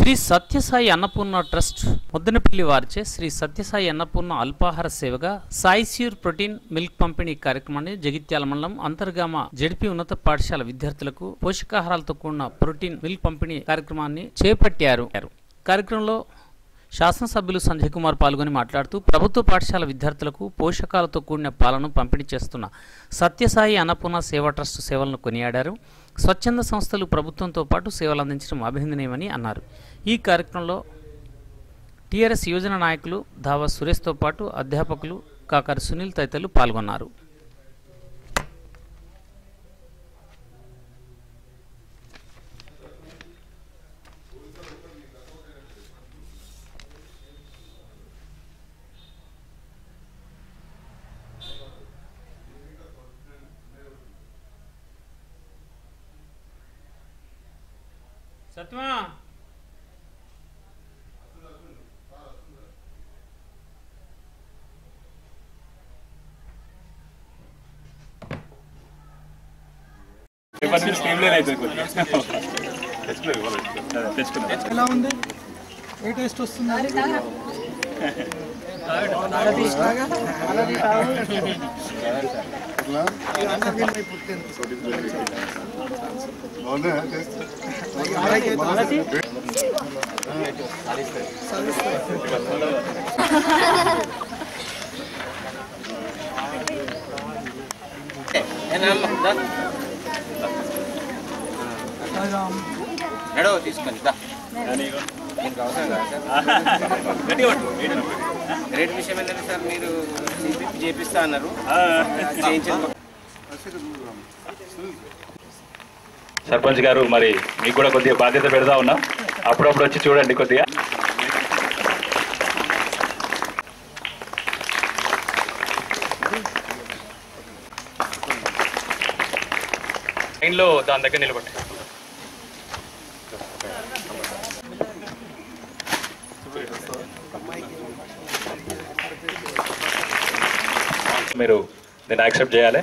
Shri Sathyasai Annapurna trust Muddanapalli వారిచే శ్రీ సత్యసాయి అన్నపూర్ణ అల్పాహార సేవగా సాయిస్యూర్ protein milk పంపిణీ కార్యక్రమాన్ని జగిత్యాల మండలం అంతర్గామ జడిపి ఉన్నత పాఠశాల విద్యార్థులకు పోషకాహారాలతో కూడిన ప్రోటీన్ మిల్క్ పంపిణీ కార్యక్రమాన్ని చేపట్టారు కార్యక్రమంలో శాసనసభ్యులు సంజయ్ కుమార్ పాల్గొని మాట్లాడుతూ ప్రభుత్వ పాఠశాల విద్యార్థులకు పోషకాలతో కూడిన పాలను పంపిణీ చేస్తున్న సత్యసాయి అన్నపూర్ణ సేవా ట్రస్ట్ సేవలను కొనియాడారు స్వచ్ఛంద సంస్థలు ప్రభుత్వంతో పాటు సేవలు అందించడం అభినందనీయమని అన్నారు ఈ కార్యక్రమంలో టీఆర్ఎస్ యోజన నాయకులు ధావా సురేష్తో పాటు అధ్యాపకులు కాకరి సునీల్ తదితరులు పాల్గొన్నారు సత్యమా ఎలా ఉంది ఏ టేస్ట్ వస్తుంది నడవ తీసుకొని దా మీకు అవసరం కదా సార్ రేట్ విషయం ఏంటంటే సార్ మీరు CPP చేపిస్తా అన్నారు చేయించండి సర్పంచ్ గారు మరి మీకు కూడా కొద్దిగా బాధ్యత పెడతా ఉన్నా అప్పుడప్పుడు వచ్చి చూడండి కొద్దిగా లైన్లో దాని దగ్గర నిలబడి మీరు దీన్ని యాక్సెప్ట్ చేయాలి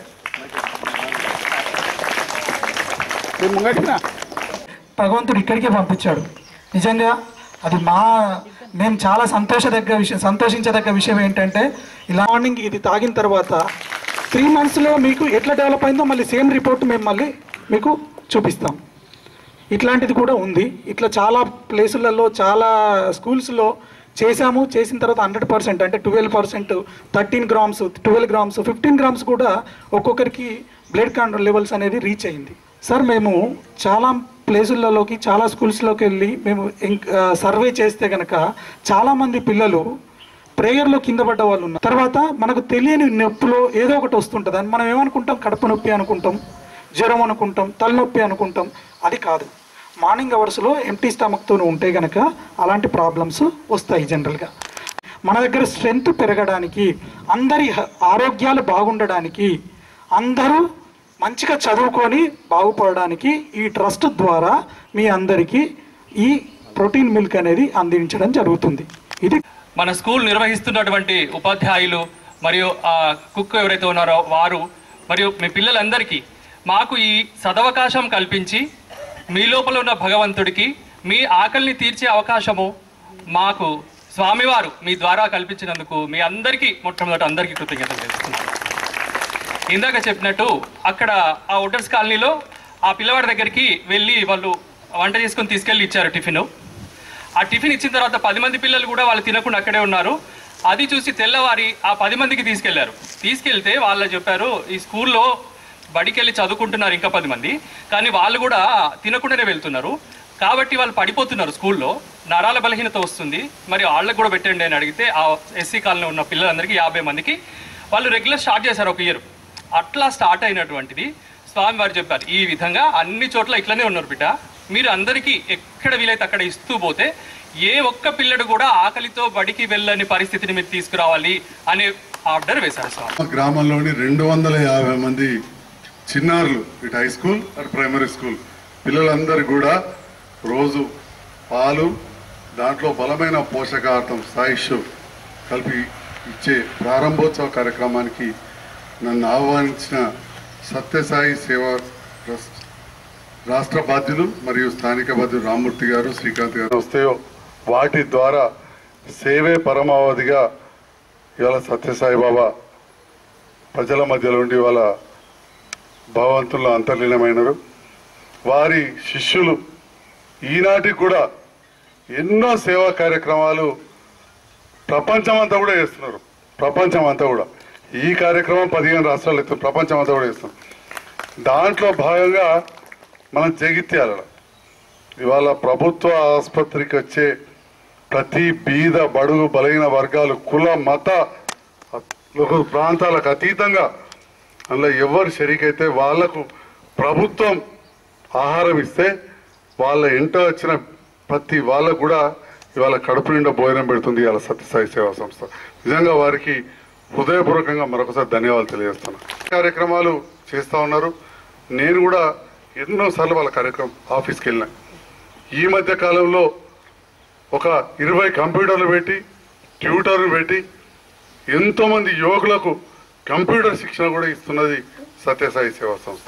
భగవంతుడు ఇక్కడికే పంపించాడు నిజంగా అది మా మేము చాలా సంతోషదగ్గ విషయం సంతోషించదగ్గ విషయం ఏంటంటే ఇలా మార్నింగ్ ఇది తాగిన తర్వాత త్రీ మంత్స్లో మీకు ఎట్లా డెవలప్ అయిందో మళ్ళీ సేమ్ రిపోర్ట్ మేము మళ్ళీ మీకు చూపిస్తాం ఇట్లాంటిది కూడా ఉంది ఇట్లా చాలా ప్లేసులలో చాలా స్కూల్స్లో చేశాము చేసిన తర్వాత హండ్రెడ్ పర్సెంట్ అంటే twelve percent thirteen grams twelve grams fifteen grams కూడా ఒక్కొక్కరికి బ్లడ్ కంట్రోల్ లెవెల్స్ అనేది రీచ్ అయింది సార్ మేము చాలా ప్లేసులలోకి చాలా స్కూల్స్లోకి వెళ్ళి మేము సర్వే చేస్తే కనుక చాలామంది పిల్లలు ప్రేయర్లో కింద పడ్డ వాళ్ళు ఉన్నారు తర్వాత మనకు తెలియని నొప్పులో ఏదో ఒకటి వస్తుంటుంది అని మనం ఏమనుకుంటాం కడుపు నొప్పి అనుకుంటాం జ్వరం అనుకుంటాం తలనొప్పి అనుకుంటాం అది కాదు మార్నింగ్ అవర్స్లో ఎంటీ స్టమక్తో ఉంటే కనుక అలాంటి ప్రాబ్లమ్స్ వస్తాయి జనరల్గా మన దగ్గర స్ట్రెంగ్త్ పెరగడానికి అందరి హ- ఆరోగ్యాలు బాగుండడానికి అందరూ మంచిగా చదువుకొని బాగుపడడానికి ఈ ట్రస్ట్ ద్వారా మీ అందరికీ ఈ ప్రోటీన్ మిల్క్ అనేది అందించడం జరుగుతుంది ఇది మన స్కూల్ నిర్వహిస్తున్నటువంటి ఉపాధ్యాయులు మరియు ఆ కుక్ ఎవరైతే ఉన్నారో వారు మరియు మీ పిల్లలందరికీ మాకు ఈ సదవకాశం కల్పించి మీ లోపల ఉన్న భగవంతుడికి మీ ఆకలిని తీర్చే అవకాశము మాకు స్వామివారు మీ ద్వారా కల్పించినందుకు మీ అందరికీ మొట్టమొదటి అందరికీ కృతజ్ఞతలు తెలుస్తున్నాను ఇందాక చెప్పినట్టు అక్కడ ఆ ఓటర్స్ కాలనీలో ఆ పిల్లవాడి దగ్గరికి వెళ్ళి వాళ్ళు వంట చేసుకొని తీసుకెళ్ళి ఇచ్చారు టిఫిన్ ఆ టిఫిన్ ఇచ్చిన తర్వాత పది మంది పిల్లలు కూడా వాళ్ళు తినకుండా అక్కడే ఉన్నారు అది చూసి తెల్లవారి ఆ పది మందికి తీసుకెళ్లారు తీసుకెళ్తే వాళ్ళు చెప్పారు ఈ స్కూల్లో బడికి వెళ్ళి చదువుకుంటున్నారు ఇంకా పది మంది కానీ వాళ్ళు కూడా తినకుండానే వెళ్తున్నారు కాబట్టి వాళ్ళు పడిపోతున్నారు స్కూల్లో నరాల బలహీనత వస్తుంది మరి వాళ్ళకు కూడా పెట్టండి అని అడిగితే ఆ ఎస్సీ కాలనీ ఉన్న పిల్లలందరికీ యాభై మందికి వాళ్ళు రెగ్యులర్ స్టార్ట్ చేశారు ఒక ఇయర్ అట్లా స్టార్ట్ అయినటువంటిది స్వామి వారు చెప్పారు ఈ విధంగా అన్ని చోట్ల ఇట్లనే ఉన్నారు బిడ్డ మీరు అందరికీ ఎక్కడ వీలైతే అక్కడ ఇస్తూ పోతే ఏ ఒక్క పిల్లడు కూడా ఆకలితో బడికి వెళ్ళని పరిస్థితిని మీరు తీసుకురావాలి అనే ఆర్డర్ వేశారు స్వామి మా గ్రామంలోని రెండు వందల యాభై మంది చిన్నారులు ఇటు హై స్కూల్ అటు ప్రైమరీ స్కూల్ పిల్లలందరూ కూడా రోజు పాలు దాంట్లో బలమైన పోషకార్థం సాయిషు కలిపి ఇచ్చే ప్రారంభోత్సవ కార్యక్రమానికి నన్ను ఆహ్వానించిన సత్యసాయి సేవా ట్రస్ట్ రాష్ట్ర బాధ్యులు మరియు స్థానిక బాధ్యులు రామ్మూర్తి గారు శ్రీకాంత్ గారు వస్తాయో వాటి ద్వారా సేవే పరమావధిగా ఇవాళ సత్యసాయి బాబా ప్రజల మధ్యలో ఉండి వాళ్ళ భగవంతుల్లో అంతర్లీనమైనరు వారి శిష్యులు ఈనాటికి కూడా ఎన్నో సేవా కార్యక్రమాలు ప్రపంచమంతా కూడా చేస్తున్నారు ప్రపంచం అంతా కూడా ఈ కార్యక్రమం పదిహేను రాష్ట్రాలు ఎత్తున్నారు ప్రపంచం అంతా కూడా చేస్తున్నారు దాంట్లో భాగంగా మనం జగిత్యాల ఇవాళ ప్రభుత్వ ఆసుపత్రికి వచ్చే ప్రతి బీద బడుగు బలైన వర్గాలు కుల మత ఒక ప్రాంతాలకు అతీతంగా అందులో ఎవరు షరీకైతే వాళ్లకు ప్రభుత్వం ఆహారం ఇస్తే వాళ్ళ ఇంట వచ్చిన ప్రతి వాళ్ళకు కూడా ఇవాళ కడుపు నిండా భోజనం పెడుతుంది ఇవాళ సత్యసాయి సేవా సంస్థ నిజంగా వారికి హృదయపూర్వకంగా మరొకసారి ధన్యవాదాలు తెలియజేస్తున్నాను కార్యక్రమాలు చేస్తూ ఉన్నారు నేను కూడా ఎన్నోసార్లు వాళ్ళ కార్యక్రమం ఆఫీస్కి వెళ్ళినా ఈ మధ్య కాలంలో ఒక ఇరవై కంప్యూటర్లు పెట్టి ట్యూటర్లు పెట్టి ఎంతోమంది యువకులకు కంప్యూటర్ శిక్షణ కూడా ఇస్తున్నది సత్యసాయి సేవా సంస్థ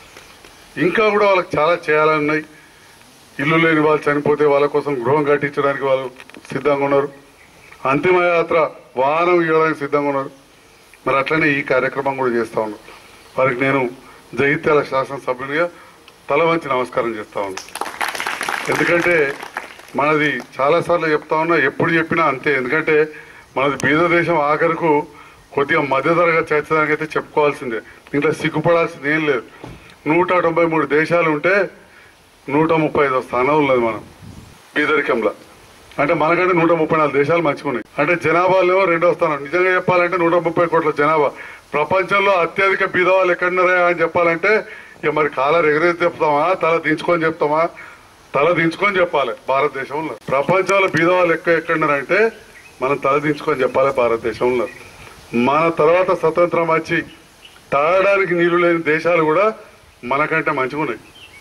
ఇంకా కూడా వాళ్ళకి చాలా చేయాలని ఉన్నాయి ఇల్లు లేని వాళ్ళు చనిపోతే వాళ్ళ కోసం గృహం కట్టించడానికి వాళ్ళు సిద్ధంగా ఉన్నారు అంతిమ యాత్ర వాహనం ఇవ్వడానికి సిద్ధంగా ఉన్నారు మరి అట్లనే ఈ కార్యక్రమం కూడా చేస్తా ఉన్నారు వారికి నేను జగిత్యాల శాసనసభ్యునిగా తల వంచి నమస్కారం చేస్తా ఉన్నాను ఎందుకంటే మనది చాలాసార్లు చెప్తా ఉన్నా ఎప్పుడు చెప్పినా అంతే ఎందుకంటే మనది బీద దేశం ఆఖరకు కొద్దిగా మధ్యతరగతి చేర్చడానికి అయితే చెప్పుకోవాల్సిందే దీంట్లో సిగ్గుపడాల్సింది ఏం లేదు నూట తొంభై మూడు దేశాలు ఉంటే నూట ముప్పై ఐదో స్థానం ఉన్నది మనం బీదరికంలో అంటే మనకంటే నూట ముప్పై నాలుగు దేశాలు మంచిగా ఉన్నాయి అంటే జనాభాలో రెండో స్థానం నిజంగా చెప్పాలంటే నూట ముప్పై కోట్ల జనాభా ప్రపంచంలో అత్యధిక బీదవాళ్ళు ఎక్కడున్నారా అని చెప్పాలంటే ఇక మరి కాలర్ ఎగరేసి చెప్తామా తల దించుకొని చెప్తామా తల దించుకొని చెప్పాలి భారతదేశంలో ప్రపంచంలో బీదవాళ్ళు ఎక్కువ ఎక్కడున్నారంటే మనం తల దించుకొని చెప్పాలి భారతదేశంలో మన తర్వాత స్వతంత్రం వచ్చి తాగడానికి నీళ్లు లేని దేశాలు కూడా మనకంటే మంచిగా ఉన్నాయి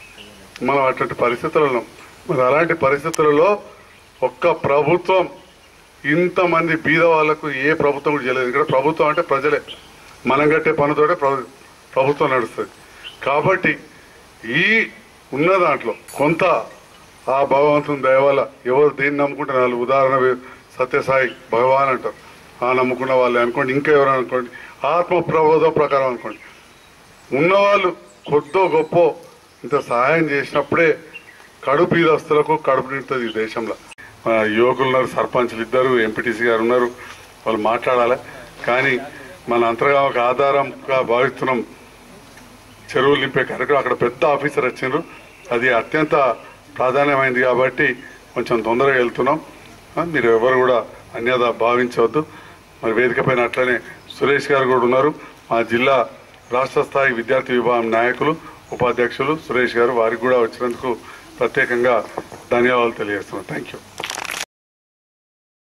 మనం అటువంటి పరిస్థితుల్లో ఉన్నాం మరి అలాంటి పరిస్థితులలో ఒక్క ప్రభుత్వం ఇంతమంది బీద వాళ్ళకు ఏ ప్రభుత్వం కూడా చేయలేదు ఇక్కడ ప్రభుత్వం అంటే ప్రజలే మనం కట్టే పనుతోటే ప్రభు- ప్రభుత్వం నడుస్తుంది కాబట్టి ఈ ఉన్న దాంట్లో కొంత ఆ భగవంతుని దయ వల్ల ఎవరు దేన్ని నమ్ముకుంటే నాలుగు ఉదాహరణ వే- సత్యసాయి భగవాన్ అంటారు ఆ నమ్ముకున్న వాళ్ళు అనుకోండి ఇంకా ఎవరైనా అనుకోండి ఆత్మ ప్రబోధం ప్రకారం అనుకోండి ఉన్నవాళ్ళు కొద్దో గొప్ప ఇంత సహాయం చేసినప్పుడే కడుపు ఈదస్తులకు కడుపు నిండుతుంది ఈ దేశంలో మన యువకులు ఉన్నారు సర్పంచ్లు ఇద్దరు ఎంపీటీసీ గారు ఉన్నారు వాళ్ళు మాట్లాడాలి కానీ మన అంతర్గామకు ఆధారంగా భావిస్తున్నాం చెరువులు నింపే కార్యక్రమం అక్కడ పెద్ద ఆఫీసర్ వచ్చిండ్రు అది అత్యంత ప్రాధాన్యమైంది కాబట్టి కొంచెం తొందరగా వెళ్తున్నాం ఆ, మీరు ఎవరు కూడా అన్యదా భావించవద్దు మరి వేదిక పైన అట్లనే సురేష్ గారు కూడా ఉన్నారు మా జిల్లా రాష్ట్ర స్థాయి విద్యార్థి విభాగం నాయకులు ఉపాధ్యక్షులు సురేష్ గారు వారికి కూడా వచ్చినందుకు ప్రత్యేకంగా ధన్యవాదాలు తెలియజేస్తున్నాను థ్యాంక్ యూ